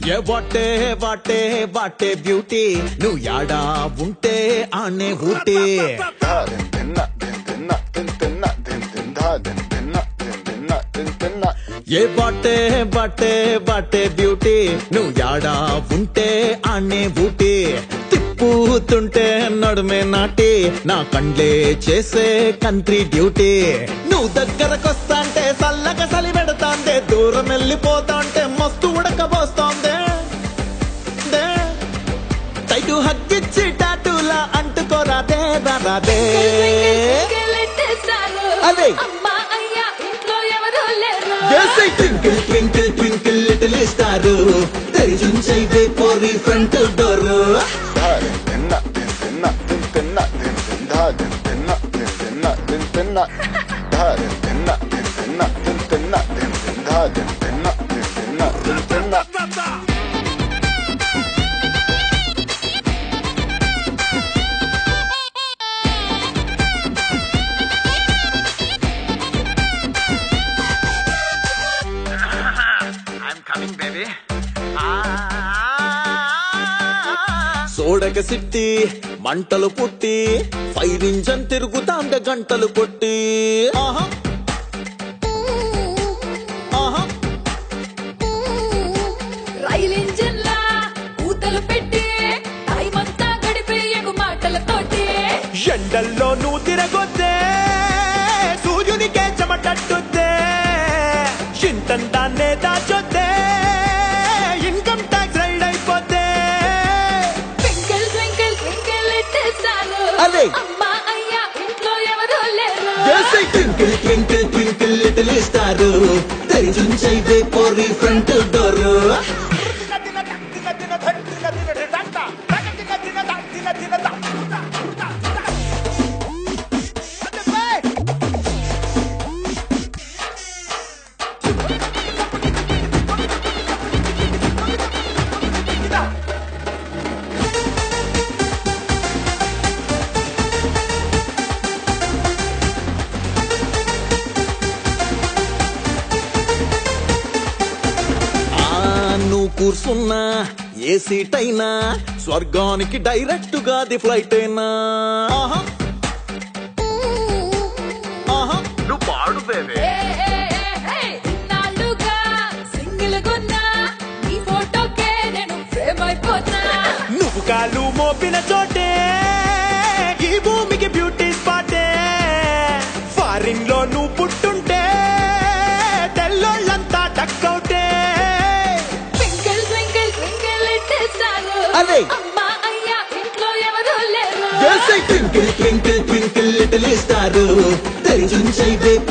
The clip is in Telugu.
ఏ వాటే వాటే వాటే బ్యూటీ నువ్వు యాడా ఉంటే ఆనే ఊటీ ఏ బాటే బాటే బాటే బ్యూటీ నువ్వు యాడా ఉంటే ఆనే ఊటీ తిప్పుతుంటే నడుమే నాటి నా కండ్లే చేసే కంట్రీ డ్యూటీ నువ్వు దగ్గరకొస్తాంటే సల్లగా సలి పెడతాందే దూరం వెళ్ళిపోతాంటే మస్తు ఉడకబోస్తోందే దే. టైటు హగ్గిచ్చి టాటూలా అంటుకోరాదే రాదే అదే. Twinkle twinkle twinkle little star తెరిచుంచైతే పోరి ఫ్రంట్ డోర్ సోడక సిట్టి మంటలు పుట్టి ఫైర్ ఇంజన్ తిరుగుతాండే గంటలు కొట్టి ఆహా ఆహా రైల్ ఇంజన్ లా ఊతలు పెట్టి టైమంతా గడిపేయకు మాటలతోటి ఎండల్లో నువ్వు తిరగొద్దే సూర్యునికే చెమటట్టుద్దే ఇంతంతాన్నే దాచొద్దే ఇన్కమ్ ట్యాక్స్ రైడ్ అయిపోతే ట్వింకిల్ ట్వింకిల్ ట్వింకిల్ ఇట్టేశాను అదే. అమ్మా అయ్యా ఇంట్లో ఎవరూ లేరు twinkle twinkle twinkle little star తెరిచుంచైతే పోరి ఫ్రంట్ డోర్ ఆ నువ్వు కూర్చున్నా ఏ సీట్ అయినా స్వర్గానికి డైరెక్ట్ గా ది ఫ్లైట్ అయినా ఆహా. ఆహా. నువ్వు పాడు బేబే ఏ, ఏ, ఏ, ఏ, ఇన్నాళ్ళుగా సింగిల్ గున్నా నీ ఫోటోకే నేను ఫ్రేమ్ అయిపోతా నువ్వు కాలు మోపిన చోటే ఈ భూమికి బ్యూటీ స్పాటే ఫారిన్ లో నువ్వు పుట్టుంటే తెల్లోళ్ళంతా టక్కౌటే ట్వింకిల్ ట్వింకిల్ ట్వింకిల్ ఇట్టేశాను అదే. అమ్మా అయ్యా ఇంట్లో ఎవరూ లేరు twinkle twinkle twinkle little star తెరిచుంచైతే